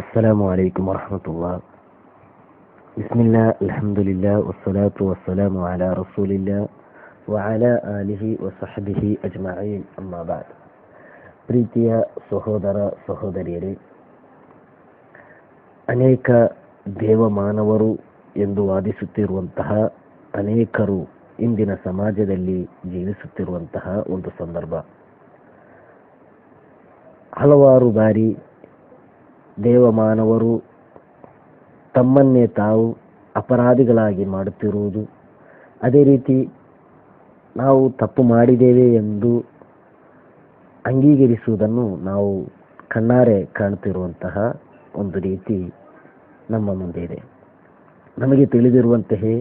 السلام عليكم ورحمة الله بسم الله الحمد لله والصلاة والسلام على رسول الله وعلى آله وصحبه أجمعين أما بعد ಪ್ರೀತಿಯ ಸಹೋದರ ಸಹೋದರಿಯರೇ ಅನೇಕ ದೇವಮಾನವರು ಎಂದು ವಾದಿಸುತ್ತಿರುವಂತಹ ಅನೇಕರು ಇಂದಿನ ಸಮಾಜದಲ್ಲಿ ಜೀವಿಸುತ್ತಿರುವಂತಹ ಒಂದು ಸಂದರ್ಭ ಹಲವಾರು ಬಾರಿ ದೇವಮಾನವರು ತಮ್ಮನ್ನೇ ತಾವು ಅಪರಾಧಿಗಳಾಗಿ ಮಾಡುತ್ತಿರುವುದು ಅದೇ ರೀತಿ ನಾವು ತಪ್ಪು ಮಾಡಿದ್ದೇವೆ ಎಂದು ಅಂಗೀಕರಿಸುವುದನ್ನು ನಾವು ಕಣ್ಣಾರೆ ಕಾಣುತ್ತಿರುವಂತಹ ಒಂದು ರೀತಿ ನಮ್ಮ ಮುಂದೆ ಇದೆ ನಮಗೆ ತಿಳಿದಿರುವಂತೆಯೇ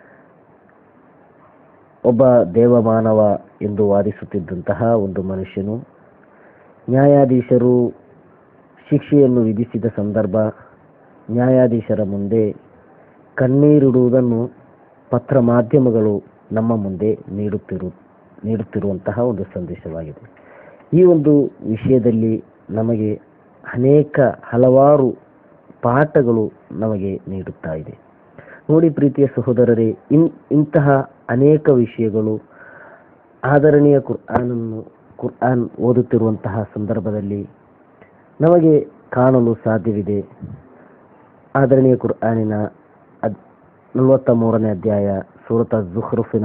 ಒಬ್ಬ ದೇವಮಾನವ ಎಂದು ವಾದಿಸುತ್ತಿದ್ದಂತಹ ಒಂದು ಮನುಷ್ಯನು ನ್ಯಾಯಾಧೀಶರು ಶಿಕ್ಷೆಯನ್ನು ವಿಧಿಸಿದ ಸಂದರ್ಭ ನ್ಯಾಯಾಧೀಶರ ಮುಂದೆ ಕಣ್ಣೀರಿಡುವುದನ್ನು ಪತ್ರ ಮಾಧ್ಯಮಗಳು ನಮ್ಮ ಮುಂದೆ ನೀಡುತ್ತಿರು ನೀಡುತ್ತಿರುವಂತಹ ಒಂದು ಸಂದೇಶವಾಗಿದೆ ಈ ಒಂದು ವಿಷಯದಲ್ಲಿ ನಮಗೆ ಅನೇಕ ಹಲವಾರು ಪಾಠಗಳು ನಮಗೆ ನೀಡುತ್ತಾ ಇದೆ ನೋಡಿ ಪ್ರೀತಿಯ ಸಹೋದರರೇ ಇನ್ ಇಂತಹ ಅನೇಕ ವಿಷಯಗಳು ಆದರಣೀಯ ಕುರ್ಆನನ್ನು ಕುರ್ಆನ್ ಓದುತ್ತಿರುವಂತಹ ಸಂದರ್ಭದಲ್ಲಿ ನಮಗೆ ಕಾಣಲು ಸಾಧ್ಯವಿದೆ ಆದರಣೀಯ ಕುರ್ಆನಿನ ಅದ್ ನಲವತ್ತ ಮೂರನೇ ಅಧ್ಯಾಯ ಸೂರತ ಜುಹ್ರುಫಿನ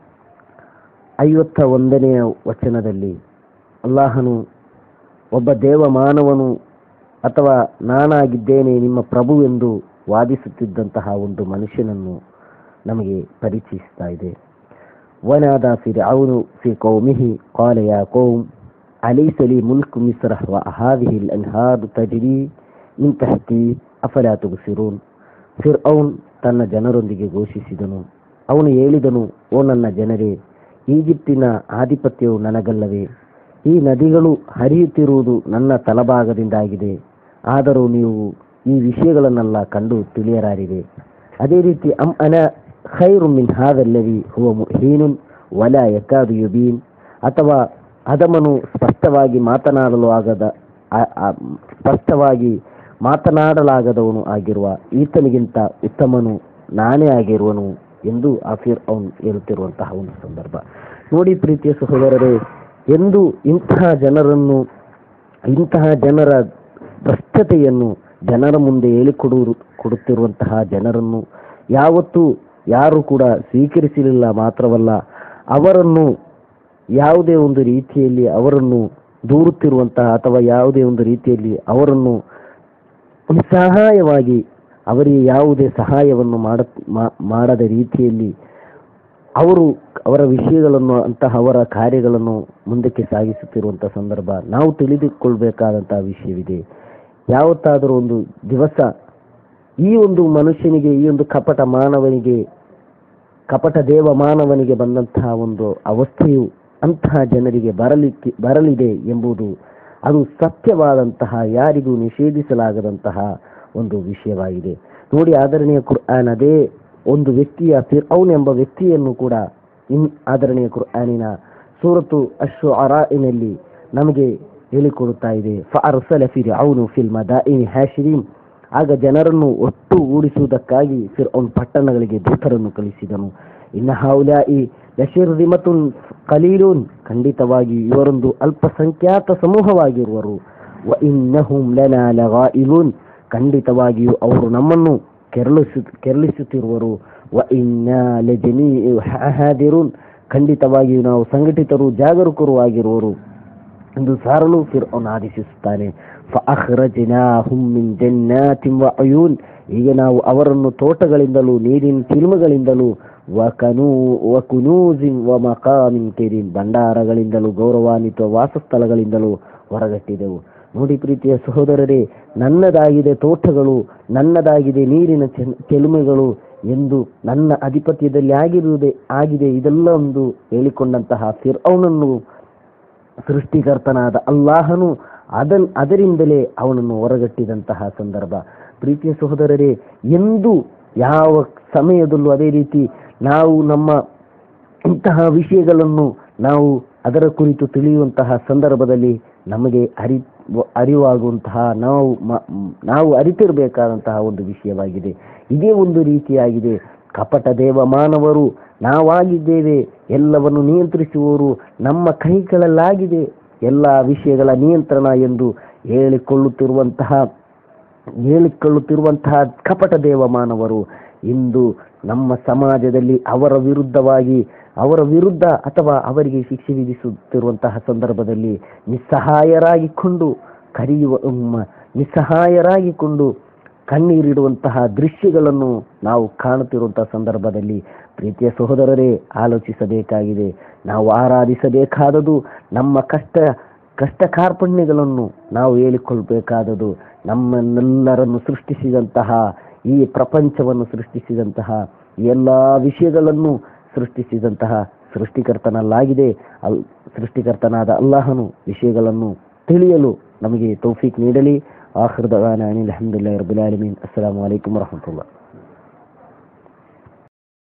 ಐವತ್ತ ಒಂದನೆಯ ವಚನದಲ್ಲಿ ಅಲ್ಲಾಹನು ಒಬ್ಬ ದೇವಮಾನವನು ಅಥವಾ ನಾನಾಗಿದ್ದೇನೆ ನಿಮ್ಮ ಪ್ರಭು ಎಂದು ವಾದಿಸುತ್ತಿದ್ದಂತಹ ಒಂದು ಮನುಷ್ಯನನ್ನು ನಮಗೆ ಪರಿಚಯಿಸ್ತಾ ಇದೆ ونادى فرعون في قومه قال يا قوم أليس لي ملك مصر وهذه الأنهار تجري من تحتي أفلا تبصرون ಫಿರ್ಔನ್ ತನ್ನ ಜನರೊಂದಿಗೆ ಘೋಷಿಸಿದನು ಅವನು ಹೇಳಿದನು ಓ ನನ್ನ ಜನರೇ ಈಜಿಪ್ಟಿನ ಆಧಿಪತ್ಯವು ನನಗಲ್ಲವೇ ಈ ನದಿಗಳು ಹರಿಯುತ್ತಿರುವುದು ನನ್ನ ತಲಭಾಗದಿಂದಾಗಿದೆ ಆದರೂ ನೀವು ಈ ವಿಷಯಗಳನ್ನೆಲ್ಲ ಕಂಡು ತಿಳಿಯರಾರಿವೆ ಅದೇ ರೀತಿ ಅಂ ಅನ ಖೈರು ಮಿನ್ ಹಾದಲ್ಲವಿ ಹುವ ಮುಹೀನುನ್ ವಲ ಯಕಾದು ಯುಬೀನ್ ಅಥವಾ ಅದಮನು ಸ್ಪಷ್ಟವಾಗಿ ಮಾತನಾಡಲು ಆಗದ ಆ- ಆ- ಸ್ಪಷ್ಟವಾಗಿ ಮಾತನಾಡಲಾಗದವನು ಆಗಿರುವ ಈತನಿಗಿಂತ ಉತ್ತಮನು ನಾನೇ ಆಗಿರುವನು ಎಂದು ಆ ಫಿರ್ ಅವನು ಹೇಳುತ್ತಿರುವಂತಹ ಒಂದು ಸಂದರ್ಭ ನೋಡಿ ಪ್ರೀತಿಯ ಸಹೋದರರೇ ಎಂದು ಇಂತಹ ಜನರನ್ನು ಇಂತಹ ಜನರ ಭ್ರಷ್ಟತೆಯನ್ನು ಜನರ ಮುಂದೆ ಹೇಳಿಕೊಡು ಕೊಡುತ್ತಿರುವಂತಹ ಜನರನ್ನು ಯಾವತ್ತೂ ಯಾರು ಕೂಡ ಸ್ವೀಕರಿಸಲಿಲ್ಲ ಮಾತ್ರವಲ್ಲ ಅವರನ್ನು ಯಾವುದೇ ಒಂದು ರೀತಿಯಲ್ಲಿ ಅವರನ್ನು ದೂರುತ್ತಿರುವಂತಹ ಅಥವಾ ಯಾವುದೇ ಒಂದು ರೀತಿಯಲ್ಲಿ ಅವರನ್ನು ನಿಸ್ಸಹಾಯವಾಗಿ ಅವರಿಗೆ ಯಾವುದೇ ಸಹಾಯವನ್ನು ಮಾಡ ಮಾ- ಮಾಡದ ರೀತಿಯಲ್ಲಿ ಅವರು ಅವರ ವಿಷಯಗಳನ್ನು ಅಂತಹ ಅವರ ಕಾರ್ಯಗಳನ್ನು ಮುಂದಕ್ಕೆ ಸಾಗಿಸುತ್ತಿರುವಂತಹ ಸಂದರ್ಭ ನಾವು ತಿಳಿದುಕೊಳ್ಬೇಕಾದಂತಹ ವಿಷಯವಿದೆ ಯಾವತ್ತಾದರೂ ಒಂದು ದಿವಸ ಈ ಒಂದು ಮನುಷ್ಯನಿಗೆ ಈ ಒಂದು ಕಪಟ ಮಾನವನಿಗೆ ಕಪಟ ದೇವ ಮಾನವನಿಗೆ ಬಂದಂತಹ ಒಂದು ಅವಸ್ಥೆಯು ಅಂತಹ ಜನರಿಗೆ ಬರಲಿಕ್ಕೆ ಬರಲಿದೆ ಎಂಬುದು ಅದು ಸತ್ಯವಾದಂತಹ ಯಾರಿಗೂ ನಿಷೇಧಿಸಲಾಗದಂತಹ ಒಂದು ವಿಷಯವಾಗಿದೆ ನೋಡಿ ಆದರಣೀಯ ಕುರ್ಆನ್ ಅದೇ ಒಂದು ವ್ಯಕ್ತಿಯ ಫಿರ್ಔನ್ ಎಂಬ ವ್ಯಕ್ತಿಯನ್ನು ಕೂಡ ಇನ್ ಆದರಣೀಯ ಕುರ್ಆನಿನ ಸೂರತು ಅಶ್ವ ಅರಾಯಿನಲ್ಲಿ ನಮಗೆ ಹೇಳಿಕೊಡುತ್ತಾ ಇದೆ ಫಅರ್ಸಲ ಫಿರ್ಔನು ಫಿಲ್ ಮದಾಯಿನಿ ಹ್ಯಾಶಿರೀನ್ ಆಗ ಜನರನ್ನು ಒಟ್ಟುಗೂಡಿಸುವುದಕ್ಕಾಗಿ ಫಿರ್ಔನ್ ಪಟ್ಟಣಗಳಿಗೆ ದೂತರನ್ನು ಕಳಿಸಿದನು ಇನ್ನ ಹೌಲಾಯಿ ಲಶಿರ್ದಿಮತುನ್ ಕಲೀಲೂನ್ ಖಂಡಿತವಾಗಿ ಇವರೊಂದು ಅಲ್ಪಸಂಖ್ಯಾತ ಸಮೂಹವಾಗಿರುವರು ವ ಇನ್ನಹುಂ ಲನಾ ಲಗಾಯಿಲೂನ್ ಖಂಡಿತವಾಗಿಯೂ ಅವರು ನಮ್ಮನ್ನು ಕೆರಳಿಸು ಕೆರಳಿಸುತ್ತಿರುವರು ವ ಇನ್ನ ಲಜಮೀ ಹಾದಿರೂನ್ ಖಂಡಿತವಾಗಿಯೂ ನಾವು ಸಂಘಟಿತರು ಜಾಗರೂಕರು ಆಗಿರುವರು ಎಂದು ಸಾರಲು ಫಿರ್ಔನ್ ಆದೇಶಿಸುತ್ತಾನೆ ಫಅಖ್ರಜ್ನಾಹುಂ ಮಿನ್ ಜನ್ನಾತಿನ್ ವಅಯೂನ್ ಹೀಗೆ ನಾವು ಅವರನ್ನು ತೋಟಗಳಿಂದಲೂ ನೀರಿನ ಚಿಲುಮೆಗಳಿಂದಲೂ ವಕನೂ ವಕುನೂಜಿನ್ ವ ಮಕಾಮಿನ್ ಕೆರಿನ್ ಭಂಡಾರಗಳಿಂದಲೂ ಗೌರವಾನ್ವಿತ ವಾಸಸ್ಥಳಗಳಿಂದಲೂ ಹೊರಗಟ್ಟಿದೆವು ನೋಡಿ ಪ್ರೀತಿಯ ಸಹೋದರರೇ ನನ್ನದಾಗಿದೆ ತೋಟಗಳು ನನ್ನದಾಗಿದೆ ನೀರಿನ ಚೆಲ್- ಚೆಲುಮೆಗಳು ಎಂದು ನನ್ನ ಅಧಿಪತ್ಯದಲ್ಲಿ ಆಗಿರುವುದೇ ಆಗಿದೆ ಇದೆಲ್ಲ ಒಂದು ಹೇಳಿಕೊಂಡಂತಹ ಫಿರ್ಔನನ್ನು ಸೃಷ್ಟಿಕರ್ತನಾದ ಅಲ್ಲಾಹನು ಅದನ್ ಅದರಿಂದಲೇ ಅವನನ್ನು ಹೊರಗಟ್ಟಿದಂತಹ ಸಂದರ್ಭ ಪ್ರೀತಿಯ ಸಹೋದರರೇ ಎಂದು ಯಾವ ಸಮಯದಲ್ಲೂ ಅದೇ ರೀತಿ ನಾವು ನಮ್ಮ ಇಂತಹ ವಿಷಯಗಳನ್ನು ನಾವು ಅದರ ಕುರಿತು ತಿಳಿಯುವಂತಹ ಸಂದರ್ಭದಲ್ಲಿ ನಮಗೆ ಅರಿ ಅರಿವಾಗುವಂತಹ ನಾವು ಮ- ನಾವು ಅರಿತಿರಬೇಕಾದಂತಹ ಒಂದು ವಿಷಯವಾಗಿದೆ ಇದೇ ಒಂದು ರೀತಿಯಾಗಿದೆ ಕಪಟ ದೇವ ಮಾನವರು ನಾವಾಗಿದ್ದೇವೆ ಎಲ್ಲವನ್ನು ನಿಯಂತ್ರಿಸುವವರು ನಮ್ಮ ಕೈಗಳಲ್ಲಾಗಿದೆ ಎಲ್ಲ ವಿಷಯಗಳ ನಿಯಂತ್ರಣ ಎಂದು ಹೇಳಿಕೊಳ್ಳುತ್ತಿರುವಂತಹ ಹೇಳಿಕೊಳ್ಳುತ್ತಿರುವಂತಹ ಕಪಟ ದೇವ ಮಾನವರು ಇಂದು ನಮ್ಮ ಸಮಾಜದಲ್ಲಿ ಅವರ ವಿರುದ್ಧವಾಗಿ ಅವರ ವಿರುದ್ಧ ಅಥವಾ ಅವರಿಗೆ ಶಿಕ್ಷೆ ವಿಧಿಸುತ್ತಿರುವಂತಹ ಸಂದರ್ಭದಲ್ಲಿ ನಿಸ್ಸಹಾಯರಾಗಿಕೊಂಡು ಕರೆಯುವ ಮ್, ನಿಸ್ಸಹಾಯರಾಗಿಕೊಂಡು ಕಣ್ಣೀರಿಡುವಂತಹ ದೃಶ್ಯಗಳನ್ನು ನಾವು ಕಾಣುತ್ತಿರುವಂತಹ ಸಂದರ್ಭದಲ್ಲಿ ಪ್ರೀತಿಯ ಸಹೋದರರೇ ಆಲೋಚಿಸಬೇಕಾಗಿದೆ ನಾವು ಆರಾಧಿಸಬೇಕಾದದು ನಮ್ಮ ಕಷ್ಟ ಕಷ್ಟ ಕಾರ್ಪಣ್ಯಗಳನ್ನು ನಾವು ಹೇಳಿಕೊಳ್ಬೇಕಾದದು ನಮ್ಮನ್ನೆಲ್ಲರನ್ನು ಸೃಷ್ಟಿಸಿದಂತಹ ಈ ಪ್ರಪಂಚವನ್ನು ಸೃಷ್ಟಿಸಿದಂತಹ ಎಲ್ಲ ವಿಷಯಗಳನ್ನು ಸೃಷ್ಟಿಸಿದಂತಹ ಸೃಷ್ಟಿಕರ್ತನಲ್ಲಾಗಿದೆ ಅಲ್ ಸೃಷ್ಟಿಕರ್ತನಾದ ಅಲ್ಲಾಹನು ವಿಷಯಗಳನ್ನು ತಿಳಿಯಲು ನಮಗೆ ತೌಫೀಕ್ ನೀಡಲಿ ಆಖಿರ್ ದವಾನ ಅನಿಲ್ ಅಲ್ಹಮ್ದುಲಿಲ್ಲಾಹಿ ರಬ್ಬಿಲ್ ಆಲಮೀನ್ ಅಸ್ಸಲಾಮು ಅಲೈಕುಂ ವರಹಮತುಲ್ಲಾಹ್